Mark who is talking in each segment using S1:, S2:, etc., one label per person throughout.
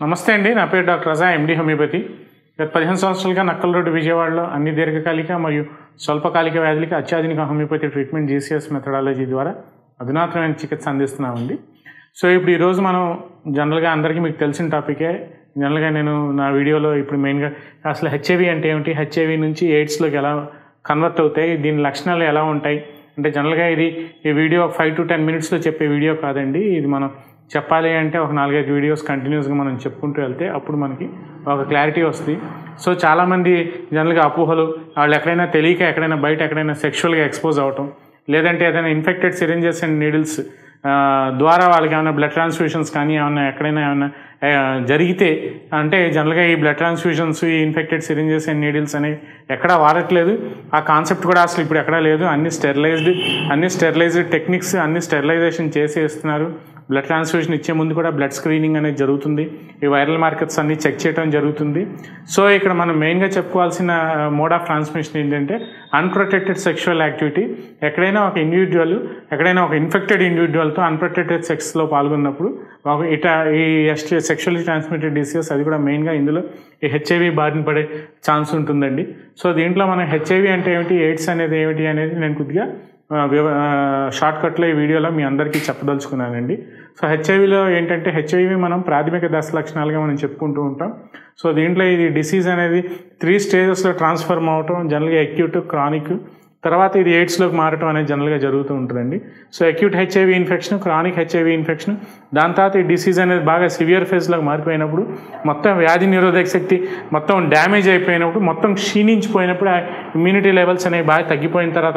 S1: నమస్తే అండి నా పేరు డాక్టర్ రజా ఎండి హోమియోపతి గత పదిహేను సంవత్సరాలుగా నక్కల్ రోడ్డు విజయవాడలో అన్ని దీర్ఘకాలిక మరియు స్వల్పకాలిక వ్యాధులకి అత్యాధునిక హోమియోపతి ట్రీట్మెంట్ జీసీఎస్ మెథడాలజీ ద్వారా అధునాతనమైన చికిత్స అందిస్తున్నామండి సో ఇప్పుడు ఈరోజు మనం జనరల్గా అందరికీ మీకు తెలిసిన టాపికే జనరల్గా నేను నా వీడియోలో ఇప్పుడు మెయిన్గా అసలు హెచ్ఐవి అంటే ఏమిటి హెచ్ఐవి నుంచి ఎయిడ్స్లోకి ఎలా కన్వర్ట్ అవుతాయి దీని లక్షణాలు ఎలా ఉంటాయి అంటే జనరల్గా ఇది ఈ వీడియో ఫైవ్ టు టెన్ మినిట్స్లో చెప్పే వీడియో కాదండి ఇది మనం చెప్పాలి అంటే ఒక నాలుగైదు వీడియోస్ కంటిన్యూస్గా మనం చెప్పుకుంటూ వెళ్తే అప్పుడు మనకి ఒక క్లారిటీ వస్తుంది సో చాలామంది జనరల్గా అపోహలు వాళ్ళు ఎక్కడైనా తెలియక ఎక్కడైనా బయట ఎక్కడైనా సెక్షువల్గా ఎక్స్పోజ్ అవ్వటం లేదంటే ఏదైనా ఇన్ఫెక్టెడ్ సిరింజెస్ అండ్ నీడిల్స్ ద్వారా వాళ్ళకి ఏమైనా బ్లడ్ ట్రాన్స్ఫ్యూషన్స్ కానీ ఏమైనా ఎక్కడైనా ఏమైనా ఆ, జరిగితే అంటే జనరల్గా ఈ బ్లడ్ ట్రాన్స్ఫ్యూషన్స్ ఈ ఇన్ఫెక్టెడ్ సిరింజెస్ అండ్ నీడిల్స్ అనేవి ఎక్కడా వాడట్లేదు ఆ కాన్సెప్ట్ కూడా అసలు ఇప్పుడు ఎక్కడా లేదు అన్ని స్టెరిలైజ్డ్ అన్ని స్టెరిలైజ్డ్ టెక్నిక్స్ అన్ని స్టెరిలైజేషన్ చేసి ఇస్తున్నారు బ్లడ్ ట్రాన్స్ఫ్యూషన్ ఇచ్చే ముందు కూడా బ్లడ్ స్క్రీనింగ్ అనేది జరుగుతుంది ఈ వైరల్ మార్కెట్స్ అన్ని చెక్ చేయడం జరుగుతుంది సో ఇక్కడ మనం మెయిన్గా చెప్పుకోవాల్సిన మోడ్ ఆఫ్ ట్రాన్స్మిషన్ ఏంటంటే అన్ప్రొటెక్టెడ్ సెక్షువల్ యాక్టివిటీ ఎక్కడైనా ఒక ఇండివిజువల్ ఎక్కడైనా ఒక ఇన్ఫెక్టెడ్ ఇండివిజువల్తో అన్ప్రొటెక్టెడ్ సెక్స్లో పాల్గొన్నప్పుడు ఒక ఇట ఈ ఎస్ట్ సెక్షువల్లీ ట్రాన్స్మిటెడ్ డిసీజెస్ అది కూడా మెయిన్గా ఇందులో ఈ హెచ్ఐవి బారిన పడే ఛాన్స్ ఉంటుందండి సో దీంట్లో మనం హెచ్ఐవి అంటే ఏమిటి ఎయిడ్స్ అనేది ఏమిటి అనేది నేను కొద్దిగా షార్ట్ కట్లో ఈ వీడియోలో మీ అందరికీ చెప్పదలుచుకున్నానండి సో హెచ్ఐవిలో ఏంటంటే హెచ్ఐవి మనం ప్రాథమిక దశ లక్షణాలుగా మనం చెప్పుకుంటూ ఉంటాం సో దీంట్లో ఇది డిసీజ్ అనేది త్రీ స్టేజెస్లో ట్రాన్స్ఫర్మ్ అవటం జనరల్గా అక్యూట్ క్రానిక్ తర్వాత ఇది ఎయిడ్స్లోకి మారటం అనేది జనరల్గా జరుగుతూ ఉంటుందండి so acute HIV infection chronic HIV infection దాని తర్వాత ఈ డిసీజ్ అనేది బాగా సివియర్ ఫేజ్లోకి మారిపోయినప్పుడు మొత్తం వ్యాధి నిరోధక శక్తి మొత్తం డ్యామేజ్ అయిపోయినప్పుడు మొత్తం క్షీణించిపోయినప్పుడు ఆ ఇమ్యూనిటీ లెవెల్స్ అనేవి బాగా తగ్గిపోయిన తర్వాత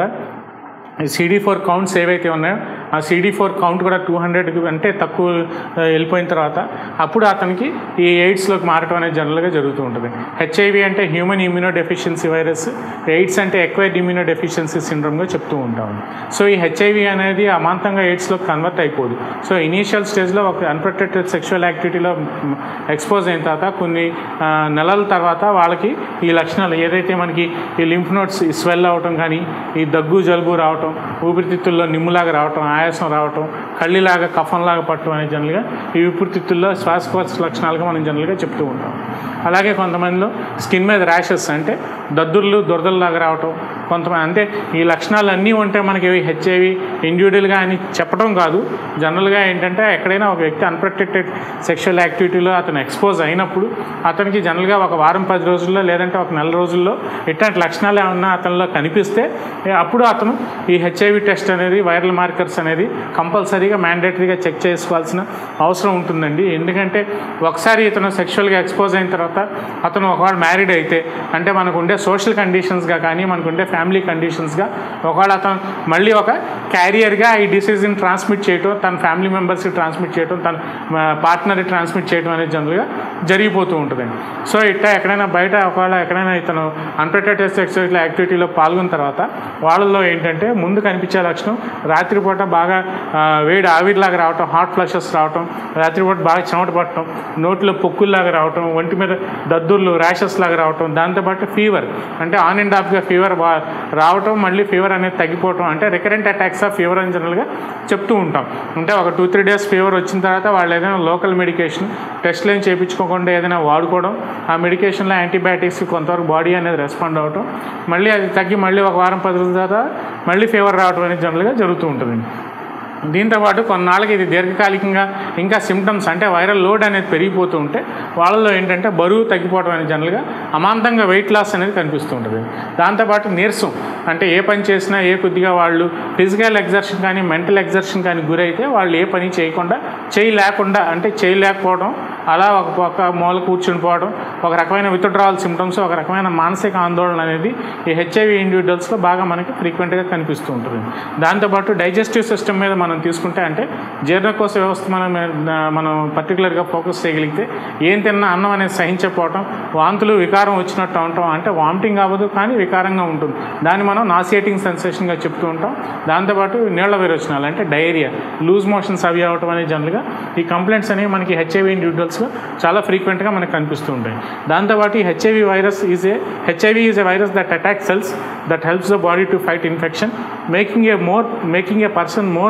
S1: సిడీ ఫోర్ కౌంట్స్ ఏవైతే ఉన్నాయో ఆ సిడీ ఫోర్ కౌంట్ కూడా టూ హండ్రెడ్ అంటే తక్కువ ఆ, వెళ్ళిపోయిన తర్వాత అప్పుడు అతనికి ఈ ఎయిడ్స్లోకి మారటం అనేది జనరల్గా జరుగుతూ ఉంటుంది హెచ్ఐవి అంటే human immunodeficiency virus AIDS అంటే ఎక్వైర్డ్ ఇమ్యూనో డెఫిషియన్సీ సిండ్రోమ్గా చెప్తూ ఉంటాం సో ఈ హెచ్ఐవి అనేది అమాంతంగా ఎయిడ్స్లోకి కన్వర్ట్ అయిపోదు సో ఇనీషియల్ స్టేజ్లో ఒక అన్ప్రొటెక్టెడ్ సెక్షువల్ యాక్టివిటీలో ఎక్స్పోజ్ అయిన తర్వాత కొన్ని ఆ, నెలల తర్వాత వాళ్ళకి ఈ లక్షణాలు ఏదైతే మనకి ఈ లింఫ్ నోట్స్ స్వెల్ అవటం కానీ ఈ దగ్గు జలుబు రావటం ఊపిరితిత్తుల్లో నిమ్ములాగా రావటం ఆయాసం రావటం కళ్ళిలాగా కఫంలాగా పట్టడం అనేది జనరల్గా ఈ ఊపిరితిత్తుల్లో శ్వాసకోశ లక్షణాలుగా మనం జనరల్గా చెప్తూ ఉంటాం అలాగే కొంతమందిలో స్కిన్ మీద ర్యాషెస్ అంటే దద్దుర్లు దురదల్లాగా రావటం కొంతమంది అంటే ఈ లక్షణాలు అన్నీ ఉంటే మనకి హెచ్ఐవి ఇండివిజువల్గా అని చెప్పడం కాదు జనరల్గా ఏంటంటే ఎక్కడైనా ఒక వ్యక్తి అన్ప్రొటెక్టెడ్ సెక్షువల్ యాక్టివిటీలో అతను ఎక్స్పోజ్ అయినప్పుడు అతనికి జనరల్గా ఒక వారం పది రోజుల్లో లేదంటే ఒక నెల రోజుల్లో ఇట్లాంటి లక్షణాలు ఏమన్నా అతనిలో కనిపిస్తే ఏ, అప్పుడు అతను ఈ హెచ్ఐవి టెస్ట్ అనేది వైరల్ మార్కర్స్ అనేది కంపల్సరీగా మ్యాండేటరీగా చెక్ చేసుకోవాల్సిన అవసరం ఉంటుందండి ఎందుకంటే ఒకసారి ఇతను సెక్షువల్గా ఎక్స్పోజ్ అయిన తర్వాత అతను ఒకవేళ మ్యారీడ్ అయితే అంటే మనకు ఉండే సోషల్ కండిషన్స్గా కానీ మనకు ఉండే ఫ్యామిలీ కండిషన్స్గా ఒకవేళ అతను మళ్ళీ ఒక క్యారియర్గా ఈ డిసీజ్ని ట్రాన్స్మిట్ చేయటం తన ఫ్యామిలీ మెంబర్స్కి ట్రాన్స్మిట్ చేయటం తన పార్ట్నర్కి ట్రాన్స్మిట్ చేయడం అనేది జనరల్గా జరిగిపోతూ ఉంటుందండి సో ఇట్లా ఎక్కడైనా బయట ఒకవేళ ఎక్కడైనా ఇతను అన్ప్రొటెక్టెడ్ సెక్సువల్ యాక్టివిటీలో పాల్గొన్న తర్వాత వాళ్ళల్లో ఏంటంటే ముందు కనిపించే లక్షణం రాత్రిపూట బాగా ఆ, వేడి ఆవిరిలాగా రావటం హాట్ ఫ్లషెస్ రావటం రాత్రిపూట బాగా చెమట పట్టడం నోట్లో పొక్కుల్లాగా రావటం ఒంటి మీద దద్దుర్లు ర్యాషెస్ లాగా రావటం దాంతోపాటు ఫీవర్ అంటే ఆన్ అండ్ ఆఫ్గా ఫీవర్ రావటం మళ్ళీ ఫీవర్ అనేది తగ్గిపోవటం అంటే రికరెంట్ అటాక్స్ ఆఫ్ ఫీవర్ అని జనరల్గా చెప్తూ ఉంటాం అంటే ఒక టూ త్రీ డేస్ ఫీవర్ వచ్చిన తర్వాత వాళ్ళు ఏదైనా లోకల్ మెడికేషన్ టెస్ట్లు ఏం చేయించుకోకుండా ఏదైనా వాడుకోవడం ఆ మెడికేషన్లో యాంటీబయాటిక్స్ కొంతవరకు బాడీ అనేది రెస్పాండ్ అవ్వటం మళ్ళీ అది తగ్గి మళ్ళీ ఒక వారం పది రోజుల తర్వాత మళ్ళీ ఫీవర్ రావడం అనేది జనరల్గా జరుగుతూ ఉంటుంది దీంతోపాటు కొన్నాళ్ళకి ఇది దీర్ఘకాలికంగా ఇంకా సిమ్టమ్స్ అంటే వైరల్ లోడ్ అనేది పెరిగిపోతూ ఉంటే వాళ్ళలో ఏంటంటే బరువు తగ్గిపోవడం అనేది జనరల్గా అమాంతంగా వెయిట్ లాస్ అనేది కనిపిస్తూ ఉంటుంది దాంతోపాటు నీరసం అంటే ఏ పని చేసినా ఏ కొద్దిగా వాళ్ళు ఫిజికల్ ఎగ్జర్షన్ కానీ మెంటల్ ఎగ్జర్షన్ కానీ గురైతే వాళ్ళు ఏ పని చేయకుండా చేయి లేకుండా అంటే చేయలేకపోవడం అలా ఒక పక్క మూల కూర్చుని పోవడం ఒక రకమైన విత్డ్రావల్ సిమ్టమ్స్ ఒక రకమైన మానసిక ఆందోళన అనేది ఈ హెచ్ఐవి ఇండివిజువల్స్లో బాగా మనకి ఫ్రీక్వెంట్గా కనిపిస్తూ ఉంటుంది దాంతోపాటు డైజెస్టివ్ సిస్టమ్ మీద మనం తీసుకుంటే అంటే జీర్ణకోశ వ్యవస్థ మనం మనం పర్టికులర్గా ఫోకస్ చేయగలిగితే ఏం తిన్నా అన్నం అనేది సహించకపోవటం వాంతులు వికారం వచ్చినట్టు ఉండటం అంటే వామిటింగ్ అవ్వదు కానీ వికారంగా ఉంటుంది దాన్ని మనం నాసియేటింగ్ సెన్సేషన్గా చెప్తూ ఉంటాం దాంతోపాటు నీళ్ల విరోచనాలు అంటే డయేరియా లూజ్ మోషన్స్ అవి అవ్వటం అనేది జనరల్గా ఈ కంప్లైంట్స్ అనేవి మనకి హెచ్ఐవి ఇండివిజువల్స్లో చాలా ఫ్రీక్వెంట్గా మనకు కనిపిస్తూ ఉంటాయి దాంతోపాటు ఈ HIV virus is a HIV is a virus that attack cells that helps the body to fight infection making a more making a person more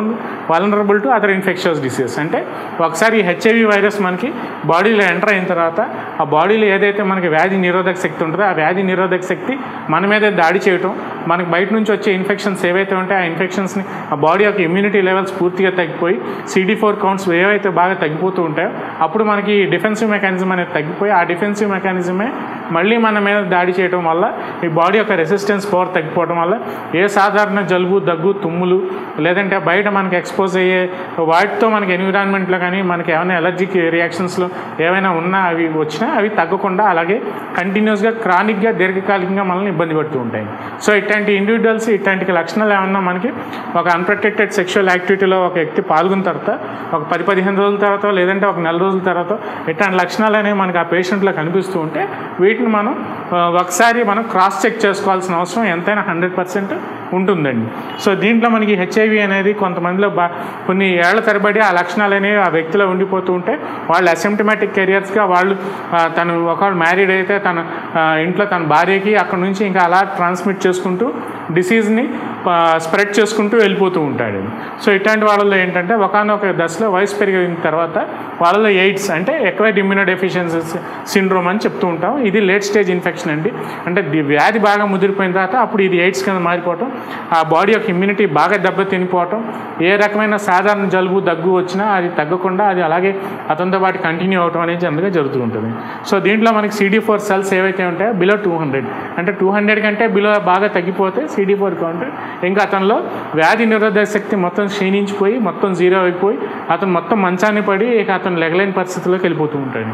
S1: vulnerable to other infections diseases అంటే ఒకసారి ఈ హెచ్ఐవి వైరస్ మనకి బాడీలో enter అయిన తర్వాత ఆ బాడీలో ఏదైతే మనకి వ్యాధి నిరోధక శక్తి ఉంటుందో ఆ వ్యాధి నిరోధక శక్తి మన మీదే దాడి చేయటం మనకి బయట నుంచి వచ్చే ఇన్ఫెక్షన్స్ ఏవైతే ఉంటాయో ఆ ఇన్ఫెక్షన్స్ని ఆ బాడీ యొక్క ఇమ్యూనిటీ లెవెల్స్ పూర్తిగా తగ్గిపోయి సిడి ఫోర్ కౌంట్స్ ఏవైతే బాగా తగ్గిపోతూ ఉంటాయో అప్పుడు మనకి డిఫెన్సివ్ మెకానిజం అనేది తగ్గిపోయి ఆ డిఫెన్సివ్ మెకానిజమే మళ్ళీ మన మీద దాడి చేయడం వల్ల ఈ బాడీ యొక్క రెసిస్టెన్స్ పవర్ తగ్గిపోవడం వల్ల ఏ సాధారణ జలుబు దగ్గు తుమ్ములు లేదంటే బయట మనకి ఎక్స్పోజ్ అయ్యే వాటితో మనకి ఎన్విరాన్మెంట్లో కానీ మనకి ఏమైనా ఎలర్జిక్ రియాక్షన్స్లో ఏమైనా ఉన్నా అవి వచ్చినా అవి తగ్గకుండా అలాగే కంటిన్యూస్గా క్రానిక్గా దీర్ఘకాలికంగా మనల్ని ఇబ్బంది పెడుతూ ఉంటాయి సో ఇట్లాంటి ఇండివిజువల్స్ ఇట్లాంటి లక్షణాలు ఏమన్నా మనకి ఒక అన్ప్రొటెక్టెడ్ సెక్షువల్ యాక్టివిటీలో ఒక వ్యక్తి పాల్గొన్న తర్వాత ఒక పది పదిహేను రోజుల తర్వాత లేదంటే ఒక నెల రోజుల తర్వాత ఇట్లాంటి లక్షణాలు అనేవి మనకి ఆ పేషెంట్లో కనిపిస్తూ ఉంటే వీటిని మనం ఆ, ఒకసారి మనం క్రాస్ చెక్ చేసుకోవాల్సిన అవసరం ఎంతైనా హండ్రెడ్ పర్సెంట్ ఉంటుందండి సో దీంట్లో మనకి హెచ్ఐవి అనేది కొంతమందిలో బా కొన్ని ఏళ్ల తరబడి ఆ లక్షణాలు అనేవి ఆ వ్యక్తిలో ఉండిపోతూ ఉంటే వాళ్ళు అసిమ్టమాటిక్ కెరియర్స్గా వాళ్ళు ఆ, తను ఒకవేళ మ్యారీడ్ అయితే తన ఆ, ఇంట్లో తన భార్యకి అక్కడ నుంచి ఇంకా అలా ట్రాన్స్మిట్ చేసుకుంటూ డిసీజ్ని స్ప్రెడ్ చేసుకుంటూ వెళ్ళిపోతూ ఉంటాడు సో ఇట్లాంటి వాళ్ళలో ఏంటంటే ఒకనొక దశలో వయసు పెరిగిన తర్వాత వాళ్ళలో ఎయిడ్స్ అంటే ఎక్వైడ్ ఇమ్యూనో డెఫిషియన్సీ సిండ్రోమ్ అని చెప్తూ ఉంటాం ఇది లేట్ స్టేజ్ ఇన్ఫెక్షన్ అండి అంటే ది వ్యాధి బాగా ముదిరిపోయిన తర్వాత అప్పుడు ఇది ఎయిడ్స్ కింద మారిపోవటం ఆ బాడీ యొక్క ఇమ్యూనిటీ బాగా దెబ్బతినిపోవటం ఏ రకమైన సాధారణ జలుబు దగ్గు వచ్చినా అది తగ్గకుండా అది అలాగే అతనితో పాటు కంటిన్యూ అవటం అనేది జనరల్గా జరుగుతూ ఉంటుంది సో దీంట్లో మనకి సిడి ఫోర్ సెల్స్ ఏవైతే ఉంటాయో బిలో టూ హండ్రెడ్ అంటే టూ హండ్రెడ్ కంటే బిలో బాగా తగ్గిపోతే సిడి ఫోర్ కౌంట్ ఇంకా అతనిలో వ్యాధి నిరోధక శక్తి మొత్తం క్షీణించిపోయి మొత్తం జీరో అయిపోయి అతను మొత్తం మంచాన్ని పడి ఇక అతను లెగలేని పరిస్థితిలోకి వెళ్ళిపోతూ ఉంటాడు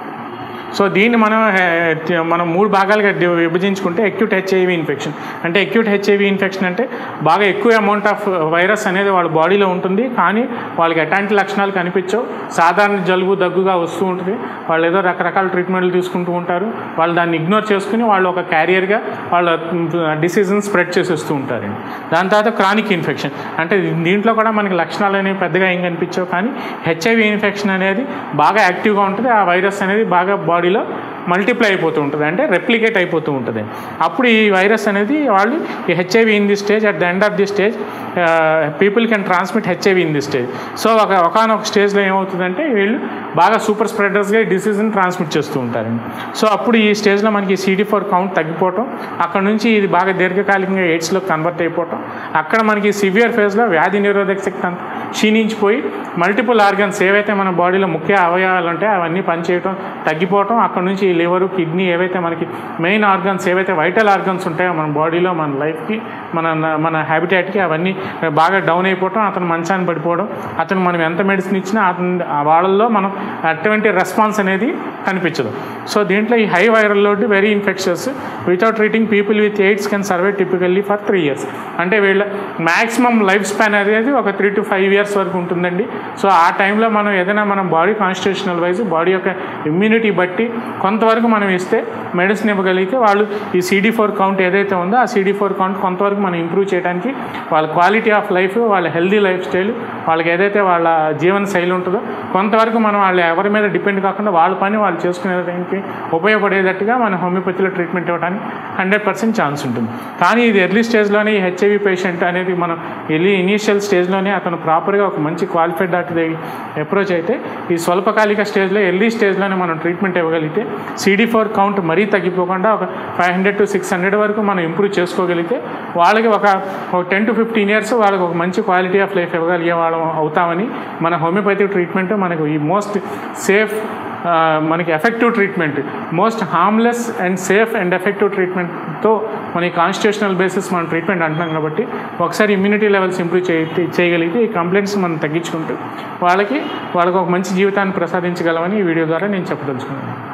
S1: సో దీన్ని మనం హే- మనం మూడు భాగాలుగా డి- విభజించుకుంటే అక్యూట్ హెచ్ఐవి ఇన్ఫెక్షన్ అంటే అక్యూట్ హెచ్ఐవి ఇన్ఫెక్షన్ అంటే బాగా ఎక్కువ అమౌంట్ ఆఫ్ వైరస్ అనేది వాళ్ళ బాడీలో ఉంటుంది కానీ వాళ్ళకి ఎలాంటి లక్షణాలు కనిపించవు సాధారణ జలుబు దగ్గుగా వస్తూ ఉంటుంది వాళ్ళు ఏదో రకరకాల ట్రీట్మెంట్లు తీసుకుంటూ ఉంటారు వాళ్ళు దాన్ని ఇగ్నోర్ చేసుకుని వాళ్ళు ఒక క్యారియర్గా వాళ్ళ డిసీజ్ని స్ప్రెడ్ చేసేస్తూ ఉంటారండి దాని తర్వాత క్రానిక్ ఇన్ఫెక్షన్ అంటే దీంట్లో కూడా మనకి లక్షణాలు అనేవి పెద్దగా ఏం కనిపించవు కానీ హెచ్ఐవి ఇన్ఫెక్షన్ అనేది బాగా యాక్టివ్గా ఉంటుంది ఆ వైరస్ అనేది బాగా బాడీలో మల్టిప్లై అయిపోతూ ఉంటుంది అంటే రెప్లికేట్ అయిపోతూ ఉంటుంది అప్పుడు ఈ వైరస్ అనేది వాళ్ళు ఈ HIV in the stage at the end of the stage people can transmit HIV in the stage so ఒక ఒకనొక స్టేజ్లో ఏమవుతుందంటే వీళ్ళు బాగా సూపర్ స్ప్రెడర్స్గా ఈ డిసీజ్ని ట్రాన్స్మిట్ చేస్తూ ఉంటారండి సో అప్పుడు ఈ స్టేజ్లో మనకి సిడి ఫోర్ కౌంట్ తగ్గిపోవటం అక్కడ నుంచి ఇది బాగా దీర్ఘకాలికంగా ఎయిడ్స్లో కన్వర్ట్ అయిపోవటం అక్కడ మనకి సివియర్ ఫేజ్లో వ్యాధి నిరోధక శక్తి అంతా క్షీణించిపోయి మల్టిపుల్ ఆర్గన్స్ ఏవైతే మన బాడీలో ముఖ్య అవయవాలు ఉంటాయో అవన్నీ పనిచేయటం తగ్గిపోవటం అక్కడ నుంచి లివరు కిడ్నీ ఏవైతే మనకి మెయిన్ ఆర్గన్స్ ఏవైతే వైటల్ ఆర్గన్స్ ఉంటాయో మన బాడీలో మన లైఫ్కి మన మన హ్యాబిటేట్కి అవన్నీ బాగా డౌన్ అయిపోవటం అతను మంచాన్ని పడిపోవడం అతను మనం ఎంత మెడిసిన్ ఇచ్చినా అతను ఆ వాళ్ళల్లో మనం అటువంటి రెస్పాన్స్ అనేది కనిపించదు సో దీంట్లో ఈ high viral load very infections without treating people with AIDS can survive typically for three years అంటే వీళ్ళ మ్యాక్సిమం లైఫ్ స్పాన్ అనేది ఒక త్రీ టు ఫైవ్ ఇయర్స్ వరకు ఉంటుందండి సో ఆ టైంలో మనం ఏదైనా మనం బాడీ కాన్స్టిట్యూషనల్ వైజ్ బాడీ యొక్క ఇమ్యూనిటీ బట్టి కొంతవరకు మనం ఇస్తే మెడిసిన్ ఇవ్వగలిగితే వాళ్ళు ఈ సిడి ఫోర్ కౌంట్ ఏదైతే ఉందో ఆ సిడి ఫోర్ కౌంట్ కొంతవరకు మనం ఇంప్రూవ్ చేయడానికి వాళ్ళ క్వాలిటీ ఆఫ్ లైఫ్ వాళ్ళ హెల్దీ లైఫ్ స్టైల్ వాళ్ళకి ఏదైతే వాళ్ళ జీవన శైలి ఉంటుందో కొంతవరకు మనం వాళ్ళు ఎవరి మీద డిపెండ్ కాకుండా వాళ్ళ పని వాళ్ళు చేసుకునేదానికి ఉపయోగపడేటట్టుగా మన హోమియోపతిలో ట్రీట్మెంట్ ఇవ్వడానికి హండ్రెడ్ పర్సెంట్ ఛాన్స్ ఉంటుంది కానీ ఇది ఎర్లీ స్టేజ్లోనే ఈ హెచ్ఐవి పేషెంట్ అనేది మనం ఎర్లీ ఇనీషియల్ స్టేజ్లోనే అతను ప్రాపర్గా ఒక మంచి క్వాలిఫైడ్ డాక్టర్ దగ్గర అప్రోచ్ అయితే ఈ స్వల్పకాలిక స్టేజ్లో ఎర్లీ స్టేజ్లోనే మనం ట్రీట్మెంట్ ఇవ్వగలిగితే సిడి ఫోర్ కౌంట్ మరీ తగ్గిపోకుండా ఒక five hundred to six hundred వరకు మనం ఇంప్రూవ్ చేసుకోగలిగితే వాళ్ళకి ఒక టెన్ టు ఫిఫ్టీన్ ఇయర్స్ వాళ్ళకి ఒక మంచి క్వాలిటీ ఆఫ్ లైఫ్ ఇవ్వగలిగే వాళ్ళం అవుతామని మన హోమియోపతి ట్రీట్మెంట్ మనకు ఈ మోస్ట్ సేఫ్ మనకి effective treatment most harmless and safe and effective ట్రీట్మెంట్తో మన కాన్స్టిట్యూషనల్ బేసిస్ మనం ట్రీట్మెంట్ అంటున్నాం కాబట్టి ఒకసారి ఇమ్యూనిటీ లెవెల్స్ ఇంప్రూవ్ చేయ చేయగలిగితే ఈ కంప్లైంట్స్ మనం తగ్గించుకుంటూ వాళ్ళకి వాళ్ళకి ఒక మంచి జీవితాన్ని ప్రసాదించగలమని ఈ వీడియో ద్వారా నేను చెప్పదలుచుకున్నాను